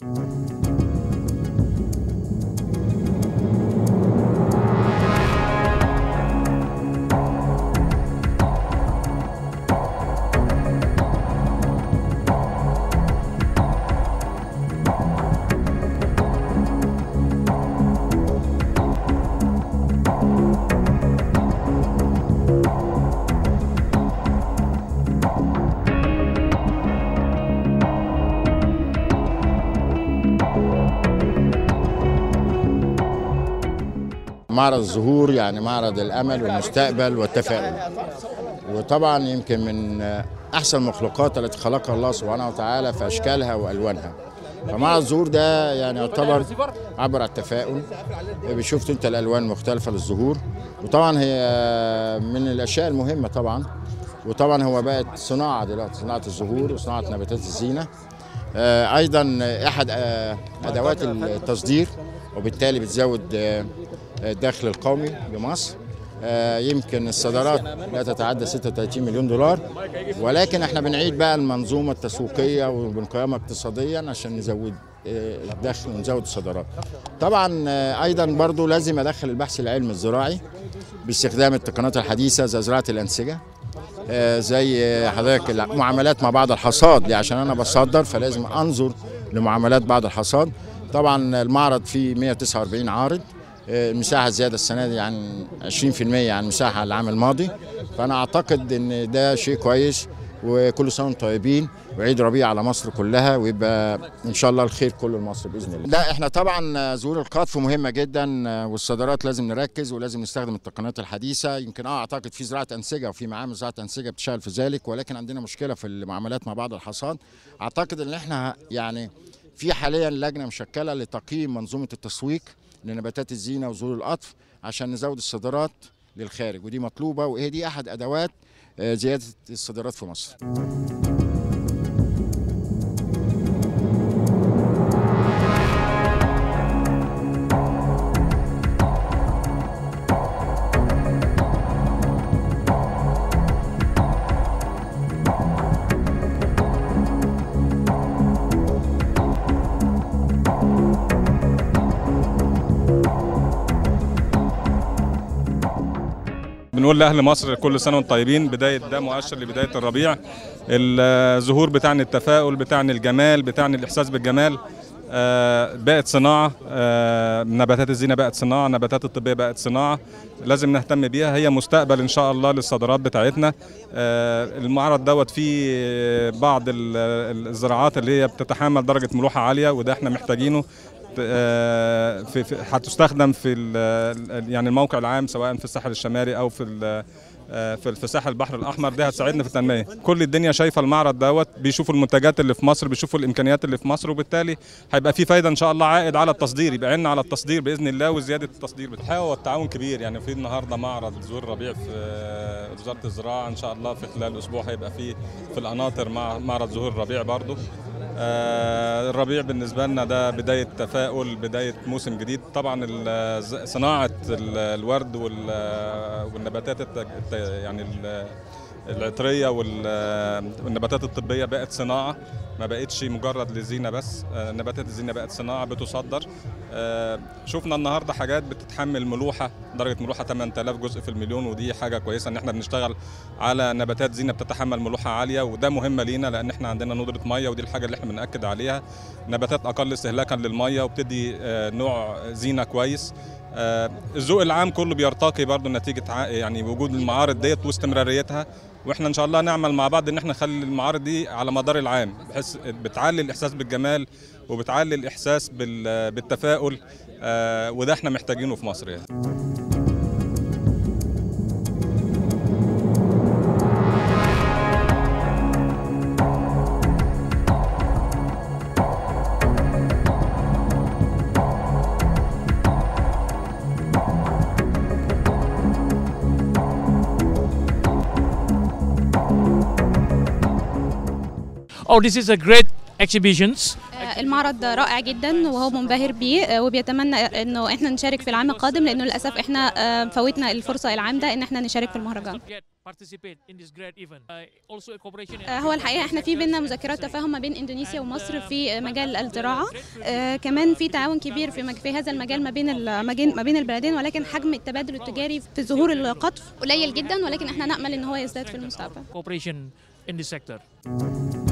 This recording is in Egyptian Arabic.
معرض الزهور يعني معرض الامل والمستقبل والتفاؤل وطبعا يمكن من احسن المخلوقات التي خلقها الله سبحانه وتعالى في اشكالها والوانها فمعرض الزهور ده يعني يعتبر عبر عن التفاؤل بشوفت انت الالوان المختلفه للزهور وطبعا هي من الاشياء المهمه طبعا وطبعا هو بقت صناعه دلوقتي صناعه الزهور وصناعه نباتات الزينه آه، ايضا احد آه، ادوات التصدير وبالتالي بتزود آه، الدخل القومي لمصر آه، يمكن الصادرات لا تتعدى 36 مليون دولار ولكن احنا بنعيد بقى المنظومه التسويقيه وبنقيمها اقتصاديا عشان نزود آه، الدخل ونزود الصادرات. طبعا آه، ايضا برضو لازم ادخل البحث العلمي الزراعي باستخدام التقنيات الحديثه زي زراعه الانسجه آه، زي آه، حضرتك المعاملات مع بعض الحصاد دي عشان انا بصدر فلازم انظر لمعاملات بعد الحصاد طبعا المعرض فيه 149 عارض آه، المساحه زياده السنه دي عن 20% عن المساحه العام الماضي فانا اعتقد ان ده شيء كويس وكل سنه وانتم طيبين وعيد ربيع على مصر كلها ويبقى ان شاء الله الخير كله لمصر باذن الله. لا احنا طبعا زهور القطف مهمه جدا والصادرات لازم نركز ولازم نستخدم التقنيات الحديثه يمكن اه اعتقد في زراعه انسجه وفي معامل زراعه انسجه بتشتغل في ذلك ولكن عندنا مشكله في المعاملات مع بعض الحصاد اعتقد ان احنا يعني في حاليا لجنه مشكله لتقييم منظومه التسويق لنباتات الزينه وزهور القطف عشان نزود الصادرات للخارج ودي مطلوبه وهي دي احد ادوات آه، زياده الصادرات في مصر. بنقول لاهل مصر كل سنه وانتم طيبين بدايه ده مؤشر لبدايه الربيع الزهور بتاعني التفاؤل بتاعني الجمال بتاعني الاحساس بالجمال آه، بقت صناعه آه، نباتات الزينه بقت صناعه نباتات الطبيه بقت صناعه لازم نهتم بيها هي مستقبل ان شاء الله للصادرات بتاعتنا آه، المعرض دوت فيه بعض ال- الزراعات اللي هي بتتحمل درجه ملوحه عاليه وده احنا محتاجينه آه، في في- هتستخدم في ال- يعني الموقع العام سواء في الساحل الشمالي او في ال- آه، في في ساحل البحر الاحمر دي هتساعدنا في التنميه كل الدنيا شايفه المعرض دوت بيشوفوا المنتجات اللي في مصر بيشوفوا الامكانيات اللي في مصر وبالتالي هيبقى في فايده ان شاء الله عائد على التصدير يبقى عنا على التصدير باذن الله وزياده التصدير الحقيقه والتعاون كبير يعني في النهارده معرض زور الربيع في آه، وزاره الزراعه ان شاء الله في خلال اسبوع هيبقى في في القناطر مع معرض زهور الربيع برضه آه، الربيع بالنسبة لنا ده بداية تفاؤل بداية موسم جديد طبعا ال- ز- صناعة ال- الورد وال- والنباتات الت- الت- يعني ال- العطرية وال- والنباتات الطبية بقت صناعة ما بقتش مجرد للزينة بس آه، نباتات الزينة بقت صناعة بتصدر آه، شفنا النهاردة حاجات بتتحمل ملوحة درجة ملوحة 8000 جزء في المليون ودي حاجة كويسة ان احنا بنشتغل على نباتات زينة بتتحمل ملوحة عالية وده مهمة لينا لان احنا عندنا ندرة مية ودي الحاجة اللي احنا بنأكد عليها نباتات اقل استهلاكا للمية وبتدي آه، نوع زينة كويس آه، الذوق العام كله بيرتقي برضو نتيجة ع- يعني وجود المعارض ديت واستمراريتها واحنا ان شاء الله نعمل مع بعض ان احنا نخلي المعارض دي على مدار العام بحيث بتعلي الاحساس بالجمال وبتعلي الاحساس بال- بالتفاؤل آه، وده احنا محتاجينه في مصر يعني. Oh, this is a great exhibitions. آه، المعرض رائع جدا وهو منبهر بيه آه، وبيتمنى انه احنا نشارك في العام القادم لانه للاسف احنا آه، فوتنا الفرصه العام ده ان احنا نشارك في المهرجان participate in this great event. Uh, also a cooperation. in آه، هو الحقيقه احنا في بينا مذكرات تفاهم ما بين اندونيسيا ومصر في مجال الزراعه آه، كمان في تعاون كبير في مج- في هذا المجال ما بين ال- ما بين- ما بين البلدين ولكن حجم التبادل التجاري في ظهور القطف قليل جدا ولكن احنا نامل ان هو يزداد في المستقبل cooperation in this sector.